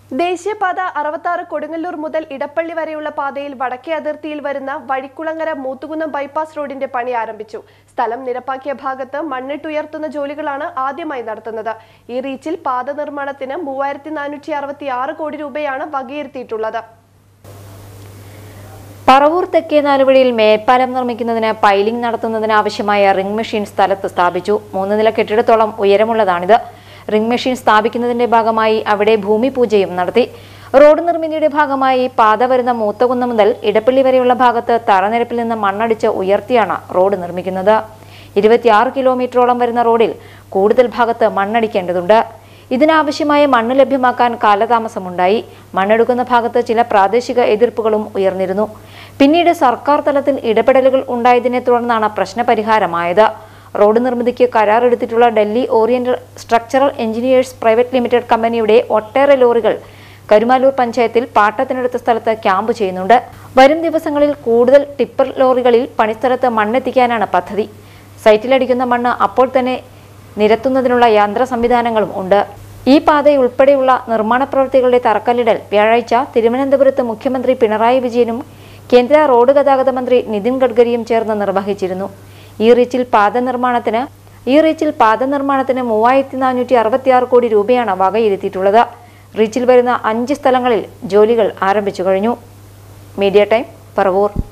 ദേശീയപാത അറുപത്താറ് കൊടുങ്ങല്ലൂർ മുതൽ ഇടപ്പള്ളി വരെയുള്ള പാതയിൽ വടക്കേ അതിർത്തിയിൽ വരുന്ന വഴിക്കുളങ്ങര മൂത്തുകുന്നം ബൈപ്പാസ് റോഡിന്റെ പണി ആരംഭിച്ചു സ്ഥലം നിരപ്പാക്കിയ ഭാഗത്ത് മണ്ണിട്ടുയർത്തുന്ന ജോലികളാണ് ആദ്യമായി നടത്തുന്നത് ഈ റീച്ചിൽ പാത നിർമ്മാണത്തിന് മൂവായിരത്തി നാനൂറ്റി അറുപത്തി ആറ് കോടി രൂപയാണ് വകയിരുത്തിയിട്ടുള്ളത് പറവൂർ തെക്കേ നാലുവഴിയിൽ മേൽപ്പാലം നിർമ്മിക്കുന്നതിന് പൈലിംഗ് നടത്തുന്നതിന് ആവശ്യമായ റിംഗ് മെഷീൻ സ്ഥലത്ത് സ്ഥാപിച്ചു മൂന്ന് നില കെട്ടിടത്തോളം ഉയരമുള്ളതാണിത് റിംഗ് മെഷീൻ സ്ഥാപിക്കുന്നതിന്റെ ഭാഗമായി അവിടെ ഭൂമി പൂജയും നടത്തി റോഡ് നിർമ്മിതിയുടെ ഭാഗമായി പാത വരുന്ന മൂത്തകുന്ന് മുതൽ ഇടപ്പള്ളി വരെയുള്ള ഭാഗത്ത് തറനിരപ്പിൽ നിന്ന് മണ്ണടിച്ച് ഉയർത്തിയാണ് റോഡ് നിർമ്മിക്കുന്നത് ഇരുപത്തിയാറ് കിലോമീറ്ററോളം വരുന്ന റോഡിൽ കൂടുതൽ ഭാഗത്ത് മണ്ണടിക്കേണ്ടതുണ്ട് ഇതിനാവശ്യമായ മണ്ണ് ലഭ്യമാക്കാൻ കാലതാമസമുണ്ടായി മണ്ണെടുക്കുന്ന ഭാഗത്ത് ചില പ്രാദേശിക എതിർപ്പുകളും ഉയർന്നിരുന്നു പിന്നീട് സർക്കാർ തലത്തിൽ ഇടപെടലുകൾ ഉണ്ടായതിനെ തുടർന്നാണ് പ്രശ്നപരിഹാരമായത് റോഡ് നിർമ്മിതിക്ക് കരാറെടുത്തിട്ടുള്ള Delhi oriental structural engineers private limited കമ്പനിയുടെ ഒട്ടേറെ ലോറികൾ കരുമാലൂർ പഞ്ചായത്തിൽ പാട്ടത്തിനടുത്ത സ്ഥലത്ത് ക്യാമ്പ് ചെയ്യുന്നുണ്ട് വരും ദിവസങ്ങളിൽ കൂടുതൽ ടിപ്പർ ലോറികളിൽ പണിസ്ഥലത്ത് മണ്ണെത്തിക്കാനാണ് പദ്ധതി സൈറ്റിലടിക്കുന്ന മണ്ണ് അപ്പോൾ തന്നെ നിരത്തുന്നതിനുള്ള യന്ത്ര സംവിധാനങ്ങളും ഉണ്ട് ഈ പാതയുൾപ്പെടെയുള്ള നിർമ്മാണ പ്രവൃത്തികളുടെ തറക്കല്ലിടൽ വ്യാഴാഴ്ച തിരുവനന്തപുരത്ത് മുഖ്യമന്ത്രി പിണറായി വിജയനും കേന്ദ്ര റോഡ് ഗതാഗത മന്ത്രി നിതിൻ ഗഡ്കരിയും ചേർന്ന് നിർവഹിച്ചിരുന്നു ഈ റീച്ചിൽ പാത നിർമ്മാണത്തിന് ഈ റീച്ചിൽ പാത നിർമ്മാണത്തിന് മൂവായിരത്തി നാനൂറ്റി അറുപത്തിയാറ് കോടി രൂപയാണ് വകയിരുത്തിയിട്ടുള്ളത് റീച്ചിൽ വരുന്ന അഞ്ച് സ്ഥലങ്ങളിൽ ജോലികൾ ആരംഭിച്ചു കഴിഞ്ഞു മീഡിയ ടൈം പറവൂർ